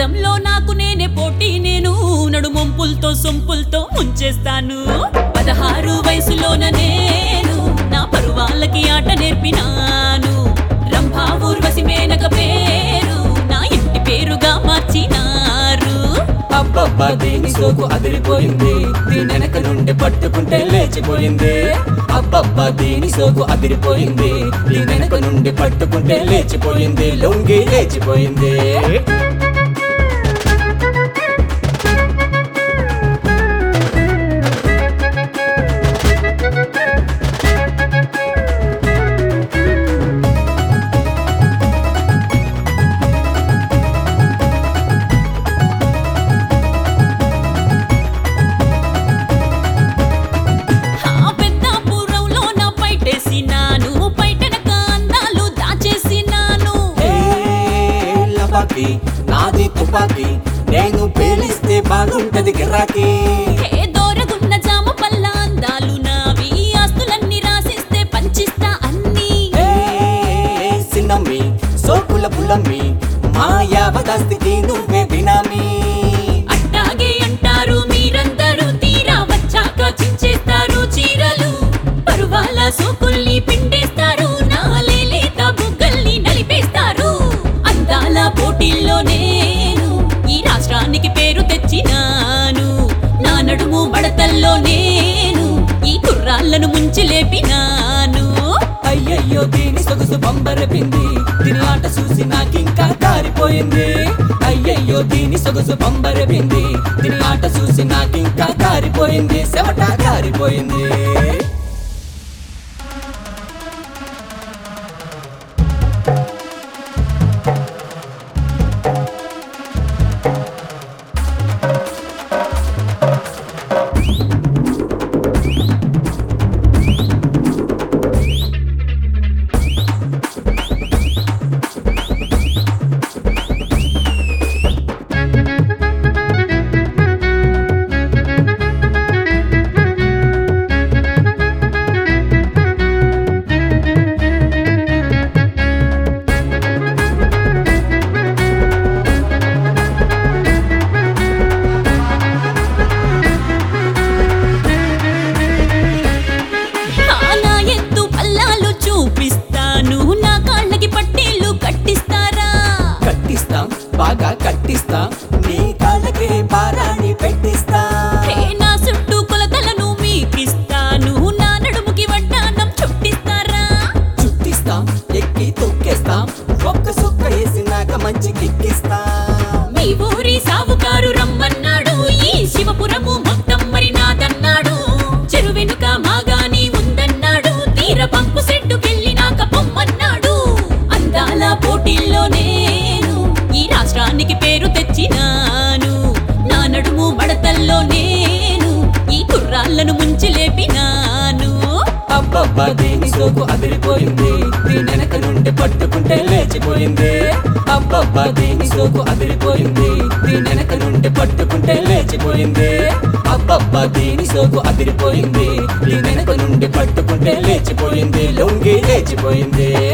పందెంలో నాకు నేనే పోటీ నేను నడుమొంపులతో సొంపులతో ముంచేస్తాను పదహారు వయసులోన నేను నా పరువాళ్ళకి ఆట నేర్పినాను రంభా ఊర్వశి మేనక పేరు నా ఇంటి పేరుగా మార్చినారు అబ్బబ్బా దీని సోకు అదిరిపోయింది దీని వెనక నుండి పట్టుకుంటే లేచిపోయింది అబ్బబ్బా దీని సోకు అదిరిపోయింది దీని వెనక నుండి పట్టుకుంటే లేచిపోయింది లొంగి లేచిపోయింది ఆ పెద్దాపురంలో నా పైటేసినాను పైటనక అందాలు దాచేసినాను ఏ లపాకి నాది తుపాకి నేను పేలిస్తే బాగుంటది గిరాకీ ఏ దూరగున్న జామ పల్ల అందాలు నావి ఆస్తులన్నీ రాసిస్తే పంచిస్తా అన్నీ ఏ సిన్నమ్మి సోకుల పుల్లమ్మి మాయావదాస్తికి నువ్వే బినామీ అట్టాగే అంటారు మీరందరూ తీరా వచ్చాక చించేస్తారు చీరలు పరువాల సోకుల్ని పిండేస్తారు నాలే లేత బుగ్గల్ని నలిపేస్తారు అందాల పోటీల్లో నేను ఈ రాష్ట్రానికి పేరు తెచ్చినాను నా నడుము బడతల్లో నేను ఈ కుర్రాళ్ళను ముంచి లేపినాను అయ్యయ్యో దీని సొగసు పంబరపింది దీని ఆట చూసి నాకింకా కారిపోయింది అయ్యయ్యో దీని సొగసు పంబరపింది దీని ఆట చూసి నాకింకా కారిపోయింది చెమట కారిపోయింది ఆ నా ఎత్తు పల్లాలు చూపిస్తాను నా కాళ్ళకి పట్టీలు కట్టిస్తారా కట్టిస్తాం బాగా కట్టిస్తాం నీ కాళ్ళకి పారాణి పెట్టిస్తా హే నా చుట్టూ కొలతలను మీకిస్తాను నా నడుముకి వడ్డానం చుట్టిస్తారా చుట్టిస్తాం ఎక్కి తొక్కేస్తాం ఒక్క సుక్క వేసినాక మంచి కిక్కిస్తా మీ ఊరి సావుకారు రమ్మన్నాడు ఈ శివపురము మొత్తం మరి నాదన్నాడు చెరువెనుక మాగాని ఉందన్నాడు తీర పంపు సెట్టుకెళ్ళినాక పొమ్మన్నాడు అందాల పోటీల్లో నేను ఈ రాష్ట్రానికి పేరు తెచ్చినాను నా నడుము మడతల్లో నేను ఈ కుర్రాళ్ళను ముంచి లేపినాను అబ్బబ్బా దీని సోకు అదిరిపోయింది దీని వెనక నుండి పట్టుకుంటే లేచిపోయింది అబ్బబ్బా దీని సోకు అదిరిపోయింది దీని వెనక నుండి పట్టుకుంటే లేచిపోయింది అబ్బబ్బా దీని సోకు అదిరిపోయింది దీని వెనక నుండి పట్టుకుంటే లేచిపోయింది లొంగి లేచిపోయింది